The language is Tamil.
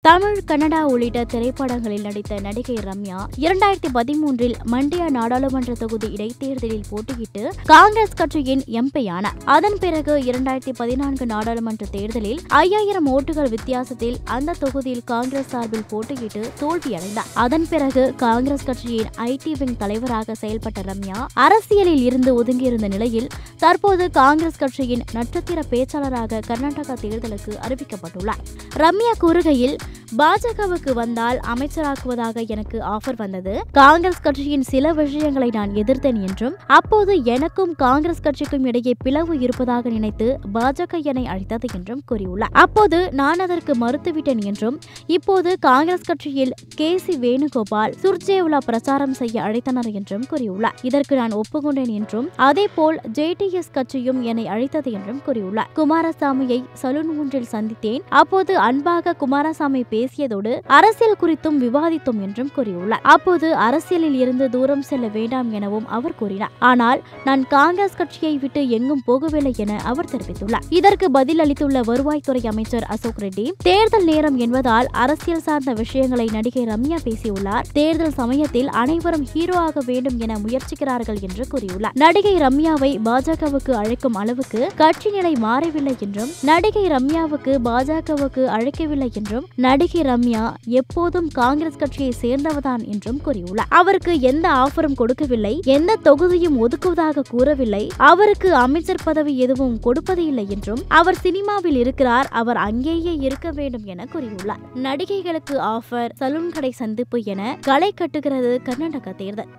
தமிழ் கன்னடா உள்ளிட்ட திரைப்படங்களில் நடித்த நடிகை ரம்யா இரண்டாயிரத்தி பதிமூன்றில் மண்டியா நாடாளுமன்ற தொகுதி இடைத்தேர்தலில் போட்டியிட்டு காங்கிரஸ் கட்சியின் எம்பியானார் அதன் பிறகு இரண்டாயிரத்தி பதினான்கு நாடாளுமன்ற தேர்தலில் ஐயாயிரம் ஓட்டுகள் வித்தியாசத்தில் அந்த தொகுதியில் காங்கிரஸ் சார்பில் போட்டியிட்டு தோல்வியடைந்தார் அதன் பிறகு காங்கிரஸ் கட்சியின் ஐடி விங் தலைவராக செயல்பட்ட ரம்யா அரசியலில் இருந்து ஒதுங்கியிருந்த நிலையில் தற்போது காங்கிரஸ் கட்சியின் நட்சத்திர பேச்சாளராக கர்நாடகா தேர்தலுக்கு அறிவிக்கப்பட்டுள்ளார் ரம்யா கூறுகையில் பாஜகவுக்கு வந்தால் அமைச்சராக்குவதாக எனக்கு ஆஃபர் வந்தது காங்கிரஸ் கட்சியின் சில விஷயங்களை நான் எதிர்த்தேன் என்றும் அப்போது எனக்கும் காங்கிரஸ் கட்சிக்கும் இடையே பிளவு இருப்பதாக நினைத்து பாஜக என்னை அழைத்தது என்றும் கூறியுள்ளார் அப்போது நான் அதற்கு மறுத்துவிட்டேன் என்றும் இப்போது காங்கிரஸ் கட்சியில் கே சி வேணுகோபால் சுர்ஜேவ்லா பிரச்சாரம் செய்ய அழைத்தனர் என்றும் கூறியுள்ளார் இதற்கு நான் ஒப்புக்கொண்டேன் என்றும் அதேபோல் ஜேடிஎஸ் கட்சியும் என்னை அழைத்தது என்றும் கூறியுள்ளார் குமாரசாமியை சலூன் ஒன்றில் சந்தித்தேன் அப்போது அன்பாக குமாரசாமி பேசியதோடு அரசியல் குறித்தும் விவாதித்தோம் என்றும் கூறியுள்ளார் அப்போது அரசியலில் இருந்து தூரம் செல்ல வேண்டாம் எனவும் அவர் கூறினார் ஆனால் நான் காங்கிரஸ் கட்சியை விட்டு எங்கும் போகவில்லை என அவர் தெரிவித்துள்ளார் இதற்கு பதில் அளித்துள்ள வருவாய்த்துறை அமைச்சர் அசோக் ரெட்டி தேர்தல் நேரம் என்பதால் அரசியல் சார்ந்த விஷயங்களை நடிகை ரம்யா பேசியுள்ளார் தேர்தல் சமயத்தில் அனைவரும் ஹீரோ ஆக வேண்டும் என முயற்சிக்கிறார்கள் என்று கூறியுள்ளார் நடிகை ரம்யாவை பாஜகவுக்கு அழைக்கும் அளவுக்கு கட்சி நிலை மாறவில்லை என்றும் நடிகை ரம்யாவுக்கு பாஜகவுக்கு அழைக்கவில்லை என்றும் நடிகை ரம்யா எப்போதும் காங்கிரஸ் கட்சியை சேர்ந்தவர்தான் என்றும் கூறியுள்ளார் அவருக்கு எந்த ஆஃபரும் கொடுக்கவில்லை எந்த தொகுதியும் ஒதுக்குவதாக கூறவில்லை அவருக்கு அமைச்சர் பதவி எதுவும் கொடுப்பது இல்லை என்றும் அவர் சினிமாவில் இருக்கிறார் அவர் அங்கேயே இருக்க வேண்டும் என கூறியுள்ளார் நடிகைகளுக்கு ஆஃபர் சலூன் கடை சந்திப்பு என களை கட்டுகிறது கர்நாடக தேர்தல்